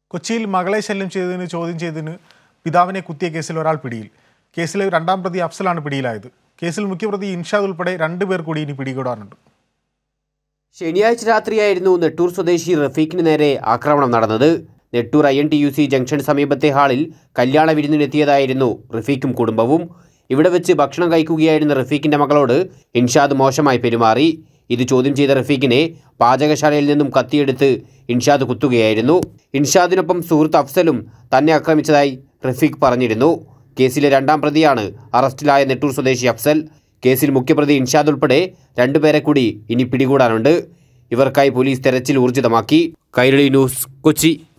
കൊച്ചിയിൽ മകളെ ശല്യം ചെയ്തതിന് ചോദ്യം ചെയ്തതിന് പിതാവിനെ കുത്തിയ കേസിൽ ഒരാൾ പിടിയിൽ കേസിലെ രണ്ടാം പ്രതി അഫ്സലാണ് പിടിയിലായത് കേസിൽ മുഖ്യപ്രതി ഇൻഷാദ് ഉൾപ്പെടെ രണ്ടുപേർ കൂടി ഇനി പിടികൂടാനുണ്ട് ശനിയാഴ്ച രാത്രിയായിരുന്നു നെട്ടൂർ സ്വദേശി റഫീഖിന് നേരെ ആക്രമണം നടന്നത് Nettoor I N T U C junction സമീപത്തെ ഹാളിൽ കല്യാണ വിരുന്നിനെത്തിയതായിരുന്നു റഫീഖും കുടുംബവും ഇവിടെ വെച്ച് ഭക്ഷണം കഴിക്കുകയായിരുന്ന റഫീഖിന്റെ മകളോട് ഇൻഷാദ് മോശമായി പെരുമാറി ഇത് ചോദ്യം ചെയ്ത റഫീഖിനെ പാചകശാലയിൽ നിന്നും കത്തിയെടുത്ത് ഇൻഷാദ് കുത്തുകയായിരുന്നു ഇൻഷാദിനൊപ്പം സുഹൃത്ത് അഫ്സലും തന്നെ ആക്രമിച്ചതായി റഫീഖ് പറഞ്ഞിരുന്നു കേസിലെ രണ്ടാം പ്രതിയാണ് അറസ്റ്റിലായ നെട്ടൂർ സ്വദേശി അഫ്സൽ കേസിൽ മുഖ്യപ്രതി ഇൻഷാദ് ഉൾപ്പെടെ രണ്ടുപേരെ കൂടി ഇനി പിടികൂടാനുണ്ട് ഇവർക്കായി പോലീസ് തെരച്ചിൽ ഊർജിതമാക്കി കൈരളി ന്യൂസ് കൊച്ചി